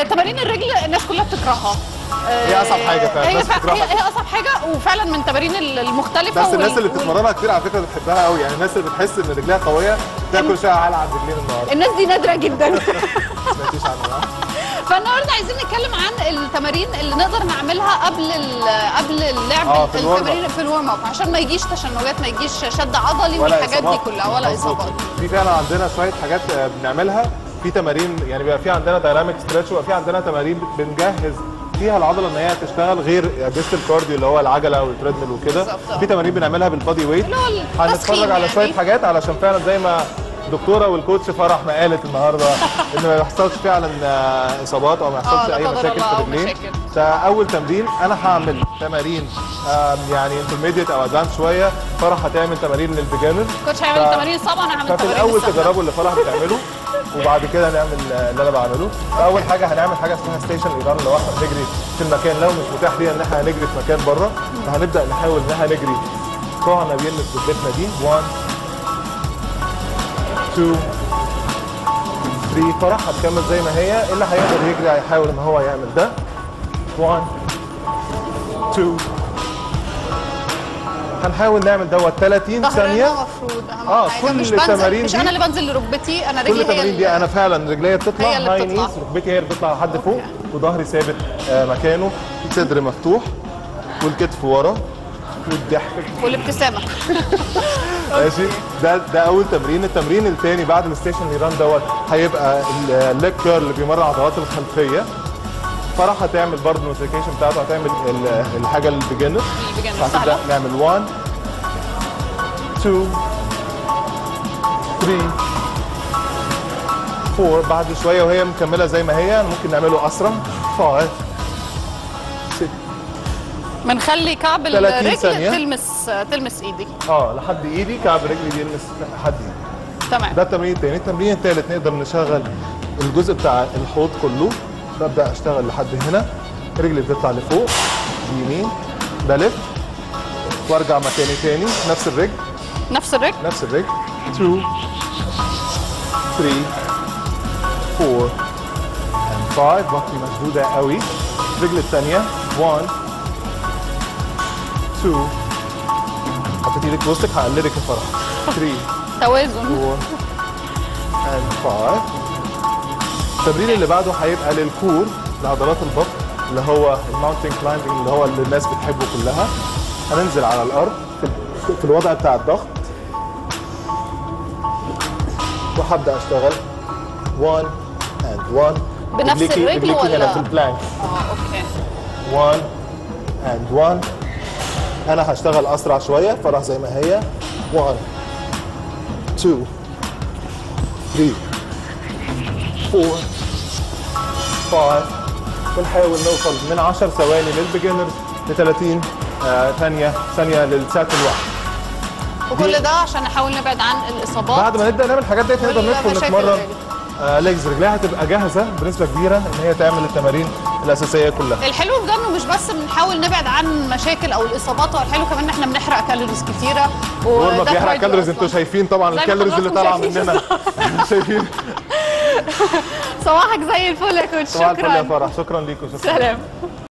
آه، تمارين الرجل الناس كلها بتكرهها آه، هي أصعب حاجة فعلا، هي الناس فع- بتكرهها. هي هي اصعب حاجه وفعلا من التمارين ال- المختلفه بس وال- الناس اللي وال- بتتمرنها كتير على فكره بتحبها قوي يعني الناس اللي بتحس ان رجليها قويه تاكل شويه هلعب رجلين النهارده الناس دي نادره جدا ما سمعتيش عنها فالنهارده عايزين نتكلم عن التمارين اللي نقدر نعملها قبل ال- قبل اللعب آه، في الورم أب. التمارين في الورم اب عشان ما يجيش تشنجات ما يجيش شد عضلي ولا والحاجات دي إصابات. كلها ولا مظبوط. اصابات في فعلا عندنا شويه حاجات آه، بنعملها في تمارين يعني بيبقى في عندنا دايناميك ستريتش وبيبقى في عندنا تمارين بنجهز فيها العضله ان هي تشتغل غير اجهزه الكارديو اللي هو العجله والتريدميل وكده بالظبط. في تمارين بنعملها بالبادي ويت اللي هو التسخين هنتفرج على يعني. شويه حاجات علشان فعلا زي ما الدكتوره والكوتش فرح ما قالت النهارده ان ما يحصلش فعلا آه، اصابات او ما آه، يحصلش لا اي قدر مشاكل الله في أو الرجلين مشاكل. فاول تمرين انا هعمل تمارين آم، يعني انترميديت او ادفانس شويه فرح هتعمل تمارين للبيجنر كوتش هيعمل ف- التمارين الصعبه وانا هعمل ففي التمارين الاول السهلة. تجربوا اللي فرح بتعمله وبعد كده نعمل آه، اللي انا بعمله فاول حاجه هنعمل حاجه اسمها ستيشن ايران اللي هو احنا بنجري في المكان لو مش متاح لينا ان احنا هنجري في مكان بره فهنبدا نحاول ان احنا نجري قاعنا بيلمس ركبتنا دي 1 2 3 فرح هتكمل زي ما هي اللي هيقدر يجري هيحاول ان هو يعمل ده 1 2 هنحاول نعمل دوت 30 ظهرنا ثانيه المفروض اهم آه، حاجه كل مش بنزل التمارين مش دي- انا اللي بنزل لركبتي انا كل رجلي هي التمارين دي اللي- انا فعلا رجليا بتطلع هي اللي هاي بتطلع. نيز ركبتي هي اللي بتطلع لحد فوق وظهري ثابت آه، مكانه صدر مفتوح والكتف ورا والضحك والابتسامه ماشي ده ده اول تمرين التمرين الثاني بعد الستيشن ران دوت هيبقى الليج كيرل اللي بيمرن العضلات الخلفيه فرح هتعمل برضه النوتيفيكيشن بتاعته هتعمل ال- الحاجه البيجنر البيجنر فهتبدا سهلة. نعمل 1 2 3 4 بعد شويه وهي مكمله زي ما هي ممكن نعمله اسرع 5 6 بنخلي كعب 30 الرجل ثانية. تلمس تلمس ايدي اه لحد ايدي كعب رجلي بيلمس لحد ايدي تمام ده التمرين الثاني التمرين الثالث نقدر نشغل الجزء بتاع الحوض كله ببدا اشتغل لحد هنا رجلي بتطلع لفوق يمين بلف وارجع مكاني تاني نفس الرجل نفس الرجل نفس الرجل 2 3 4 and 5 بطني مشدودة قوي الرجل الثانية 1 2 حطيت ايدك في وسطك هقلدك يا فرح 3 توازن 4 and 5 التمرين اللي بعده هيبقى للكور لعضلات البطن اللي هو الماونتن كلايمبنج اللي هو اللي الناس بتحبه كلها هننزل على الارض في- في الوضع بتاع الضغط وهبدا اشتغل 1 and 1 بنفس رجليكي- الرجل رجليكي ولا؟ هنا في البلانك اه اوكي 1 and 1 انا هشتغل اسرع شويه فرح زي ما هي 1 2 3 4 5 ونحاول نوصل من 10 ثواني للبيجنرز ل 30 آه، ثانيه ثانيه للساعه الواحد وكل ده عشان نحاول نبعد عن الاصابات بعد ما نبدا نعمل الحاجات ديت نقدر ندخل والمشاكل نتمرن الرجل. آه ليجز رجليها هتبقى جاهزه بنسبه كبيره ان هي تعمل التمارين الاساسيه كلها الحلو في ده انه مش بس بنحاول نبعد عن مشاكل او الاصابات هو الحلو كمان ان احنا بنحرق كالوريز كتيره دول ما وده بيحرق كويس كالوريز أصلاً. انتوا شايفين طبعا زي ما الكالوريز اللي حضراتكم طالعه شايفين. مننا شايفين صباحك زي الفل يا كوتش صباح الفل يا شكرا فرح شكرا ليكم شكرا سلام